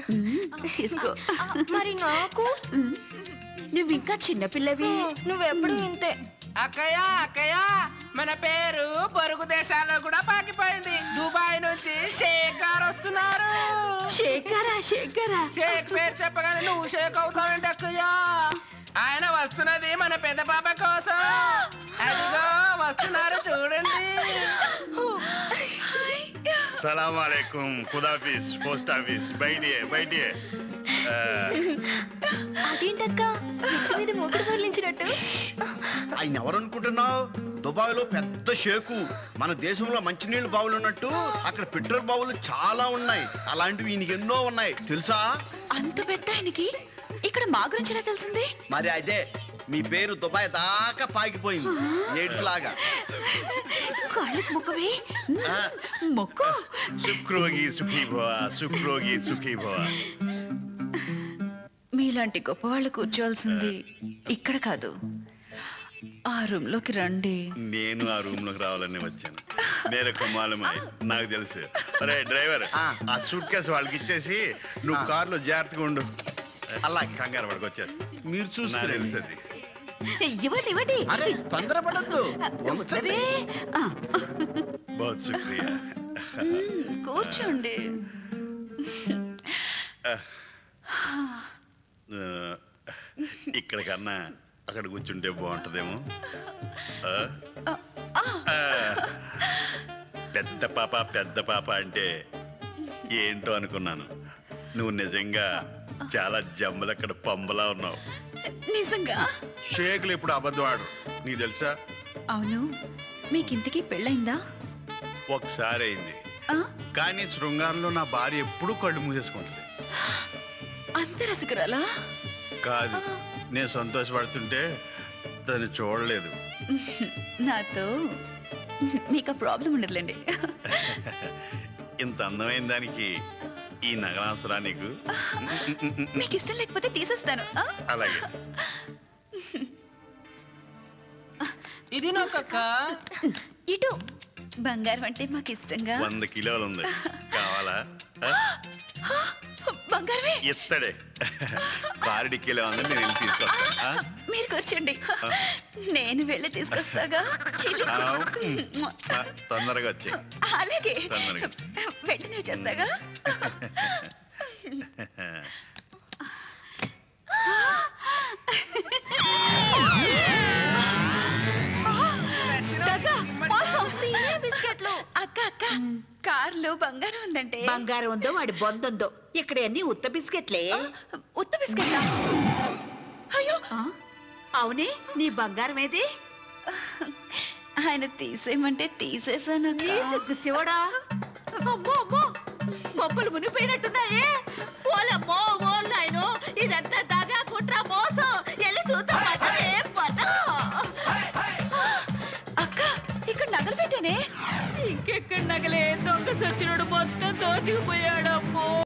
తీసుకో మరి నాకు నువ్వు ఇంకా చిన్నపిల్లవి నువ్వెప్పుడు ఇంతే అక్కయ్య అక్కయ్య మన పేరు పొరుగు దేశాల్లో కూడా పాకిపోయింది దుబాయ్ నుంచి షేక్ గారు వస్తున్నారు శేఖరా శేఖరా షేక్ పేరు చెప్పగానే నువ్వు షేక్ అవుతావేంటి అక్కయ్య ఆయన వస్తున్నది మన పెద్ద పాప కోసం అదిగో వస్తున్నారు చూడండి సలాం అలైకుం ఖుదాఫీస్ పోస్ట్ ఆఫీస్ బయటియే బయటియే ఆ, అదేంటక్క ఇంటి మీద మొగుడు వర్లించినట్టు ఆయన ఎవరు అనుకుంటున్నావు దుబాయ్ లో పెద్ద షేకు మన దేశంలో మంచినీళ్ళ బావులు ఉన్నట్టు అక్కడ పెట్రోల్ బావులు చాలా ఉన్నాయి అలాంటివి ఈయనకి ఎన్నో ఉన్నాయి తెలుసా అంత పెద్ద ఆయనకి ఇక్కడ మా గురించి ఎలా తెలిసింది మరి అదే మీ పేరు దుబాయ్ దాకా పాకిపోయింది ఎయిడ్స్ లాగా కాళ్ళకి మొక్కవే మొక్కు సుఖ్రోగి సుఖీ భవ సుఖ్రోగి సుఖీ భవ మీలాంటి గొప్ప వాళ్ళు కూర్చోవలసింది ఇక్కడ కాదు ఆ రూమ్ లోకి రండి నేను ఆ రూమ్ లోకి రావాలని వచ్చాను నేను కొమ్మాలమాయ్ నాకు తెలుసు అరే డ్రైవర్ ఆ. ఆ సూట్ కేసు వాళ్ళకి ఇచ్చేసి నువ్వు ఆ. కార్లో జాగ్రత్తగా ఉండు అలాగే. కంగారు పడికి వచ్చేస్తా మీరు నాకు చూసుకురండి తెలుసు అది ఇవ్వండి ఇవ్వండి అరే తొందరపడద్దు ఉంచవే. ఆ, బహుత్ శుక్రియా మ్, కూర్చోండి ఆ, ఇక్కడ కన్నా అక్కడ కూర్చుంటే బాగుంటుందేమో ఆ? ఆ. పెద్ద పాప పెద్ద పాప అంటే ఏంటో అనుకున్నాను నువ్వు నిజంగా చాలా జమ్మలక్కడ పంబలా ఉన్నావు నిజంగా షేకులు ఇప్పుడు అబద్ధం ఆడు నీకు తెలుసా అవును మీకింతకీ పెళ్ళైందా ఒకసారి అయింది ఆ? కానీ శృంగారంలో నా భార్య ఎప్పుడూ కళ్ళు మూసేసుకుంటుంది అంత రసికురాలా కాదు నేను సంతోషపడుతుంటే దాన్ని చూడలేదు నాతో మీకు ఆ ప్రాబ్లం ఉండదులేండి ఇంత అందమైన దానికి ఈ నగరాసరా నీకు మీకు ఇష్టం లేకపోతే తీసేస్తాను ఆ? అలాగే ఇది నాకక్క ఇటు బంగారం అంటే మాకు ఇష్టంగా వంద కిలోలు ఉంది కావాలా ఆ? బంగారమే ఇత్తడే బారడి కిలో ఉంది నేను వెళ్ళి తీసుకొస్తాను ఆ? మీరు కూర్చోండి నేను వెళ్ళి తీసుకొస్తాగా చిలుకు. ఆ, ఉమ్. ఆ, తొందరగా వచ్చే అలాగే తొందరగా. వెంటనే వచ్చేస్తాగా గగా, మోసం. బిస్కెట్లు అక్క అక్క కార్లో బంగారం ఉందంటే బంగారం ఉందో వాడి బొందుందో ఇక్కడ అన్ని ఉత్త బిస్కెట్లే ఉత్త బిస్కెట్ అయ్యో అవునే నీ బంగారం ఏది ఆయన తీసేయమంటే తీసేసాను అక్క. తీసుకు శివడా అమ్మో అమ్మో బొబ్బలు మునిగిపోయినట్టున్నాయే ఓలమ్మో ఓలాయను ఇదంతా దగా కుట్ర మోసం వెళ్ళి చూద్దాం పదవే పద అక్క ఇక్కడ నగలు పెట్టానే ఇంకెక్కడ నగలే దొంగ సచ్చినోడు మొత్తం దోచుకుపోయాడు